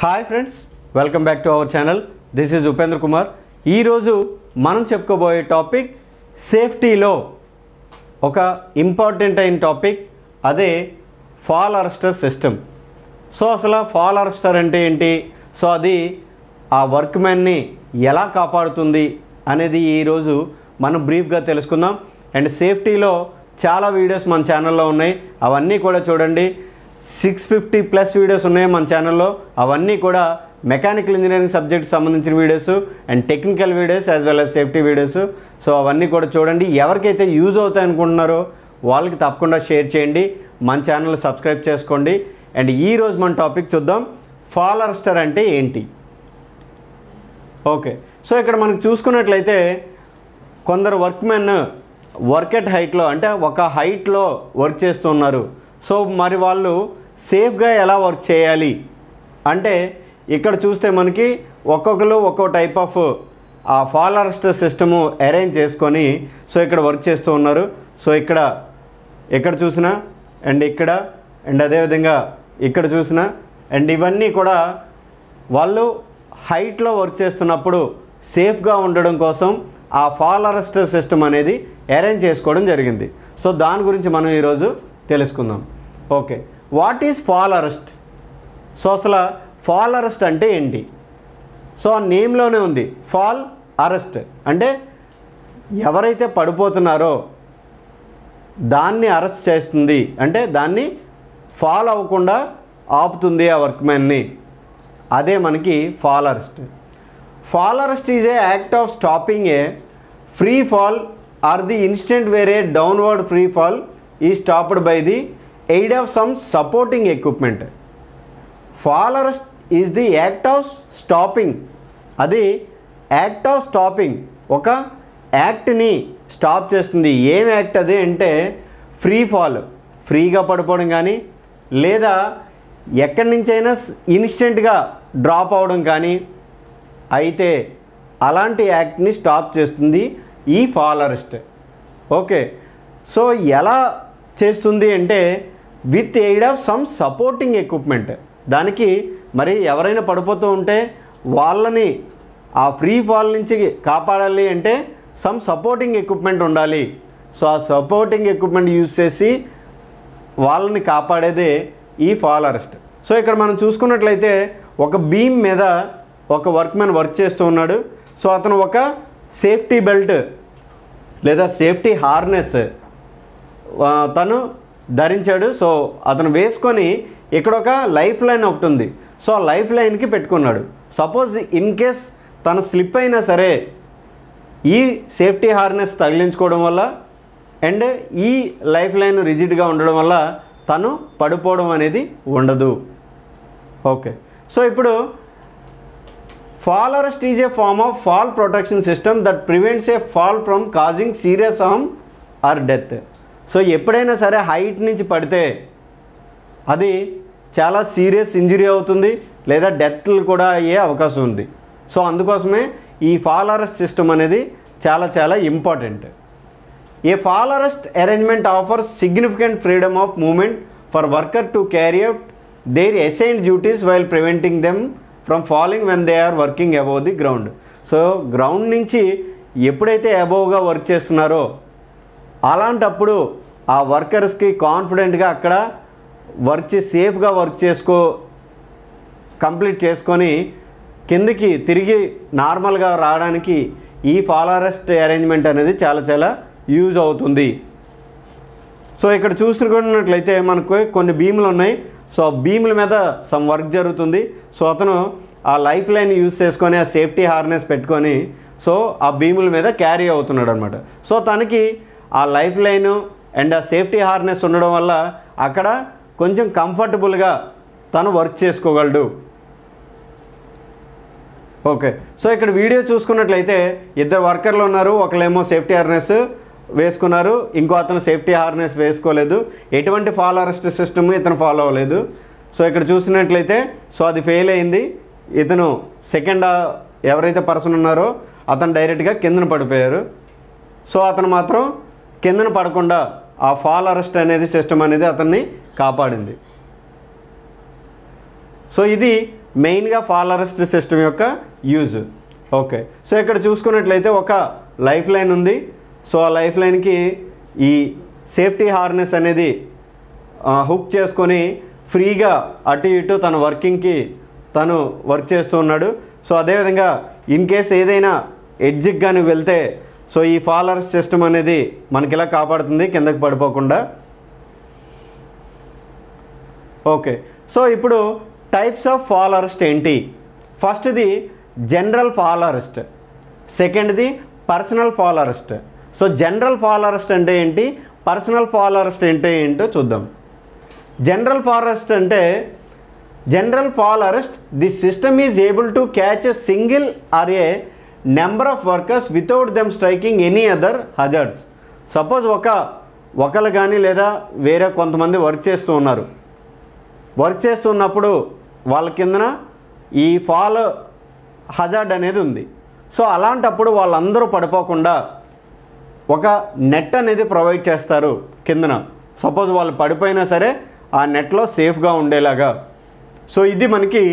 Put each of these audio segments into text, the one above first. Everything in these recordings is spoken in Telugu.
hi friends welcome back to our channel this is Upendra Kumar ఈరోజు మనం చెప్పుకోబోయే టాపిక్ సేఫ్టీలో ఒక ఇంపార్టెంట్ అయిన టాపిక్ అదే ఫాల్ అరెస్టర్ సిస్టమ్ సో అసలు ఫాల్ అరెస్టర్ అంటే ఏంటి సో అది ఆ వర్క్ మ్యాన్ని ఎలా కాపాడుతుంది అనేది ఈరోజు మనం బ్రీఫ్గా తెలుసుకుందాం అండ్ సేఫ్టీలో చాలా వీడియోస్ మన ఛానల్లో ఉన్నాయి అవన్నీ కూడా చూడండి సిక్స్ ఫిఫ్టీ ప్లస్ వీడియోస్ ఉన్నాయి మన ఛానల్లో అవన్నీ కూడా మెకానికల్ ఇంజనీరింగ్ సబ్జెక్ట్ సంబంధించిన videos and technical videos as well as safety videos so అవన్నీ కూడా చూడండి ఎవరికైతే యూజ్ అవుతాయి అనుకుంటున్నారో వాళ్ళకి తప్పకుండా షేర్ చేయండి మన ఛానల్ సబ్స్క్రైబ్ చేసుకోండి అండ్ ఈరోజు మన టాపిక్ చూద్దాం ఫాల్ అరెస్టర్ అంటే ఏంటి ఓకే సో ఇక్కడ మనకు చూసుకున్నట్లయితే కొందరు వర్క్మెన్ వర్క్ ఎట్ హైట్లో అంటే ఒక హైట్లో వర్క్ చేస్తున్నారు సో మరి వాళ్ళు సేఫ్గా ఎలా వర్క్ చేయాలి అంటే ఇక్కడ చూస్తే మనకి ఒక్కొక్కరు ఒక్కో టైప్ ఆఫ్ ఆ ఫాల్ అరెస్టర్ సిస్టము అరేంజ్ చేసుకొని సో ఇక్కడ వర్క్ చేస్తూ ఉన్నారు సో ఇక్కడ ఎక్కడ చూసినా అండ్ ఇక్కడ అండ్ అదేవిధంగా ఇక్కడ చూసినా అండ్ ఇవన్నీ కూడా వాళ్ళు హైట్లో వర్క్ చేస్తున్నప్పుడు సేఫ్గా ఉండడం కోసం ఆ ఫాల్ అరెస్టర్ సిస్టమ్ అనేది అరేంజ్ చేసుకోవడం జరిగింది సో దాని గురించి మనం ఈరోజు తెలుసుకుందాం okay what is fall arrest so అసలు ఫాల్ అరెస్ట్ అంటే ఏంటి సో ఆ నేమ్లోనే ఉంది ఫాల్ అరెస్ట్ అంటే ఎవరైతే పడిపోతున్నారో దాన్ని అరెస్ట్ చేస్తుంది అంటే దాన్ని ఫాల్ అవ్వకుండా ఆపుతుంది ఆ వర్క్మెన్ని అదే మనకి fall arrest fall arrest is a act of stopping a free fall or the instant where a downward free fall is stopped by the aid of some supporting equipment fall arrest is the act of stopping అది యాక్ట్ ఆఫ్ స్టాపింగ్ ఒక యాక్ట్ని స్టాప్ చేస్తుంది ఏం యాక్ట్ అది అంటే ఫ్రీ ఫాల్ ఫ్రీగా పడిపోవడం కానీ లేదా ఎక్కడి నుంచైనా ఇన్స్టెంట్గా డ్రాప్ అవడం కానీ అయితే అలాంటి యాక్ట్ని స్టాప్ చేస్తుంది ఈ ఫాల్ అరెస్ట్ ఓకే సో ఎలా చేస్తుంది అంటే with aid of some supporting equipment దానికి మరి ఎవరైనా పడిపోతూ ఉంటే వాళ్ళని ఆ ఫ్రీ ఫాల్ నుంచి కాపాడాలి అంటే సమ్ సపోర్టింగ్ ఎక్విప్మెంట్ ఉండాలి సో ఆ సపోర్టింగ్ ఎక్విప్మెంట్ యూజ్ చేసి వాళ్ళని కాపాడేదే ఈ ఫాల్ అరెస్ట్ సో ఇక్కడ మనం చూసుకున్నట్లయితే ఒక బీమ్ మీద ఒక వర్క్మెన్ వర్క్ చేస్తూ ఉన్నాడు సో అతను ఒక సేఫ్టీ బెల్ట్ లేదా సేఫ్టీ హార్నెస్ ఆ, తను ధరించాడు సో అతను వేసుకొని ఇక్కడ ఒక లైఫ్ లైన్ ఒకటి ఉంది సో ఆ లైఫ్ లైన్కి పెట్టుకున్నాడు సపోజ్ ఇన్ కేస్ తను స్లిప్ అయినా సరే ఈ సేఫ్టీ హార్నెస్ తగిలించుకోవడం వల్ల అండ్ ఈ లైఫ్ లైన్ రిజిడ్గా ఉండడం వల్ల తను పడిపోవడం అనేది ఉండదు ఓకే సో ఇప్పుడు fall arrest is a form of fall protection system that prevents a fall from causing serious harm or death so ఎప్పుడైనా సరే హైట్ నుంచి పడితే అది చాలా సీరియస్ ఇంజరీ అవుతుంది లేదా డెత్లు కూడా అయ్యే అవకాశం ఉంది సో అందుకోసమే ఈ ఫాల్ అరెస్ట్ సిస్టమ్ అనేది చాలా చాలా important a fall arrest arrangement offers significant freedom of movement for worker to carry out their assigned duties while preventing them from falling when they are working above the ground so ground నుంచి ఎప్పుడైతే అబోవ్గా వర్క్ చేస్తున్నారో అలాంటప్పుడు ఆ వర్కర్స్కి కాన్ఫిడెంట్గా అక్కడ వర్క్ చే సేఫ్గా వర్క్ చేసుకో కంప్లీట్ చేసుకొని కిందకి తిరిగి నార్మల్గా రావడానికి ఈ ఫాల్ అరెస్ట్ అరేంజ్మెంట్ అనేది చాలా చాలా యూజ్ అవుతుంది సో ఇక్కడ చూసుకున్నట్లయితే మనకు కొన్ని భీములు ఉన్నాయి సో ఆ భీముల మీద సమ్ వర్క్ జరుగుతుంది సో అతను ఆ లైఫ్ లైన్ యూజ్ చేసుకొని ఆ సేఫ్టీ హార్నెస్ పెట్టుకొని సో ఆ భీముల మీద క్యారీ అవుతున్నాడు అనమాట సో తనకి ఆ లైఫ్ లైన్ అండ్ ఆ సేఫ్టీ హార్నెస్ ఉండడం వల్ల అక్కడ కొంచెం కంఫర్టబుల్గా తను వర్క్ చేసుకోగలడు ఓకే సో ఇక్కడ వీడియో చూసుకున్నట్లయితే ఇద్దరు వర్కర్లు ఉన్నారు ఒకళ్ళేమో సేఫ్టీ హార్నెస్ వేసుకున్నారు ఇంకో అతను సేఫ్టీ హార్నెస్ వేసుకోలేదు ఎటువంటి ఫాల్ అరెస్ట్ సిస్టమ్ ఇతను ఫాలో అవ్వలేదు సో ఇక్కడ చూసినట్లయితే సో అది ఫెయిల్ అయింది ఇతను సెకండ్ ఎవరైతే పర్సన్ ఉన్నారో అతను డైరెక్ట్గా కిందన పడిపోయారు సో అతను మాత్రం కిందన పడకుండా ఆ ఫాల్ అరెస్ట్ అనేది సిస్టమ్ అనేది అతన్ని కాపాడింది సో ఇది మెయిన్గా ఫాల్ అరెస్ట్ సిస్టమ్ యొక్క యూజ్ ఓకే సో ఇక్కడ చూసుకున్నట్లయితే ఒక లైఫ్ లైన్ ఉంది సో ఆ లైఫ్ లైన్కి ఈ సేఫ్టీ హార్నెస్ అనేది హుక్ చేసుకొని ఫ్రీగా అటు ఇటు తన వర్కింగ్కి తను వర్క్ చేస్తూ ఉన్నాడు సో అదేవిధంగా ఇన్ కేస్ ఏదైనా ఎడ్జికి కానీ వెళ్తే సో ఈ ఫాలర్ సిస్టమ్ అనేది మనకి ఇలా కాపాడుతుంది కిందకి పడిపోకుండా ఓకే సో ఇప్పుడు టైప్స్ ఆఫ్ ఫాల్ అరెస్ట్ ఏంటి ఫస్ట్ది జనరల్ ఫాల్ అరెస్ట్ సెకండ్ది personal fall arrest so general fall arrest అంటే ఏంటి పర్సనల్ ఫాల్ అరెస్ట్ అంటే ఏంటో చూద్దాం జనరల్ ఫాల్ అరెస్ట్ అంటే general fall arrest the system is able to catch a single or a number of workers without them striking any other hazards suppose ఒక ఒకరు కానీ లేదా వేరే కొంతమంది వర్క్ చేస్తూ ఉన్నారు వర్క్ చేస్తున్నప్పుడు వాళ్ళ కిందన ఈ ఫాల్ హజార్డ్ అనేది ఉంది సో అలాంటప్పుడు వాళ్ళందరూ పడిపోకుండా ఒక నెట్ అనేది ప్రొవైడ్ చేస్తారు కిందన సపోజ్ వాళ్ళు పడిపోయినా సరే ఆ నెట్లో సేఫ్గా ఉండేలాగా సో ఇది మనకి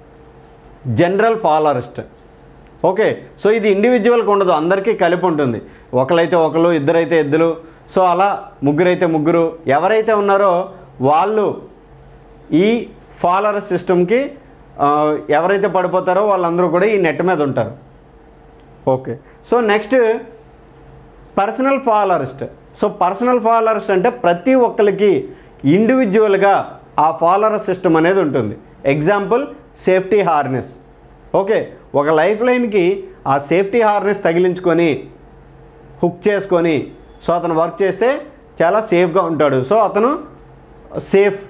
general fall arrest okay so ఇది ఇండివిజువల్గా ఉండదు అందరికీ కలిపి ఉంటుంది ఒకరైతే ఒకరు ఇద్దరైతే ఇద్దరు సో అలా ముగ్గురైతే ముగ్గురు ఎవరైతే ఉన్నారో వాళ్ళు ఈ ఫాలర్ సిస్టమ్కి ఎవరైతే పడిపోతారో వాళ్ళందరూ కూడా ఈ నెట్ మీద ఉంటారు okay so next personal fall arrest so personal fall arrest అంటే ప్రతి ఒక్కరికి ఇండివిజువల్గా ఆ ఫాలర్ సిస్టమ్ అనేది ఉంటుంది ఎగ్జాంపుల్ సేఫ్టీ హార్నెస్ ఓకే ఒక లైఫ్ లైన్కి ఆ సేఫ్టీ హార్నెస్ తగిలించుకొని హుక్ చేసుకొని సో అతను వర్క్ చేస్తే చాలా సేఫ్గా ఉంటాడు సో అతను సేఫ్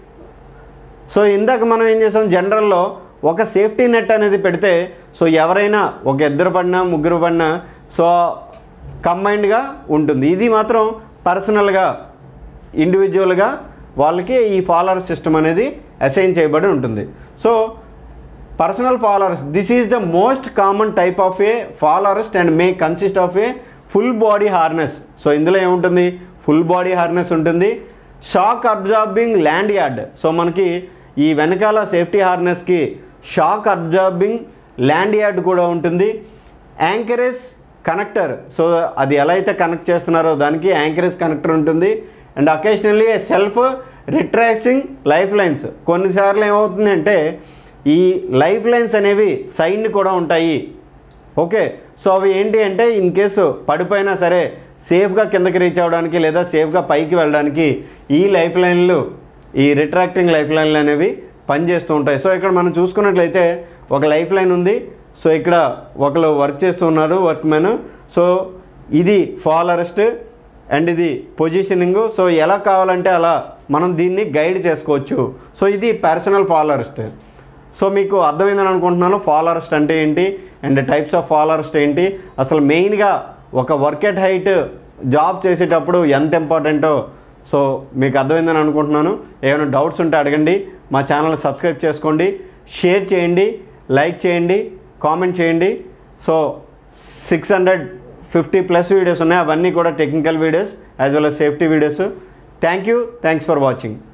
సో ఇందాక మనం ఏం చేసాం జనరల్లో ఒక సేఫ్టీ నెట్ అనేది పెడితే సో ఎవరైనా ఒక ఇద్దరు పడినా ముగ్గురు పడినా సో కంబైన్డ్గా ఉంటుంది ఇది మాత్రం పర్సనల్గా ఇండివిజువల్గా వాళ్ళకి ఈ ఫాలోవర్ సిస్టమ్ అనేది అసైన్ చేయబడి ఉంటుంది so personal fall arrest this is the most common type of a fall arrest and may consist of a full body harness so ఇందులో ఏముంటుంది ఫుల్ బాడీ హార్నెస్ ఉంటుంది shock absorbing lanyard so మనకి ఈ వెనకాల సేఫ్టీ హార్నెస్కి షాక్ అబ్జార్బింగ్ ల్యాండ్ యార్డ్ కూడా ఉంటుంది యాంకరేజ్ కనెక్టర్ సో అది ఎలా అయితే కనెక్ట్ చేస్తున్నారో దానికి యాంకరేజ్ కనెక్టర్ ఉంటుంది and occasionally self retracting life lines కొన్నిసార్లు ఏమవుతుందంటే ఈ లైఫ్ లైన్స్ అనేవి సైన్ కూడా ఉంటాయి ఓకే సో అవి ఏంటి అంటే ఇన్ కేసు పడిపోయినా సరే సేఫ్గా కిందకి రీచ్ అవ్వడానికి లేదా సేఫ్గా పైకి వెళ్ళడానికి ఈ లైఫ్ లైన్లు ఈ రిట్రాక్టింగ్ లైఫ్ లైన్లు అనేవి పనిచేస్తూ ఉంటాయి సో ఇక్కడ మనం చూసుకున్నట్లయితే ఒక లైఫ్ లైన్ ఉంది సో ఇక్కడ ఒకరు వర్క్ చేస్తున్నారు వర్క్ మ్యాన్ సో ఇది ఫాల్ అరెస్ట్ అండ్ ఇది పొజిషనింగ్ సో ఎలా కావాలంటే అలా మనం దీన్ని గైడ్ చేసుకోవచ్చు సో ఇది పర్సనల్ ఫాల్ అరెస్ట్ సో మీకు అర్థమైందని అనుకుంటున్నాను ఫాల్ అరెస్ట్ అంటే ఏంటి and types of fall arrest ఏంటి అసలు మెయిన్గా ఒక వర్క్ ఎట్ హైట్ జాబ్ చేసేటప్పుడు ఎంత ఇంపార్టెంటో సో మీకు అర్థమైందని అనుకుంటున్నాను ఏమైనా డౌట్స్ ఉంటే అడగండి మా ఛానల్ సబ్స్క్రైబ్ చేసుకోండి షేర్ చేయండి లైక్ చేయండి కామెంట్ చేయండి so six hundred fifty plus videos ఉన్నాయి అవన్నీ కూడా technical videos as well as safety videos thank you thanks for watching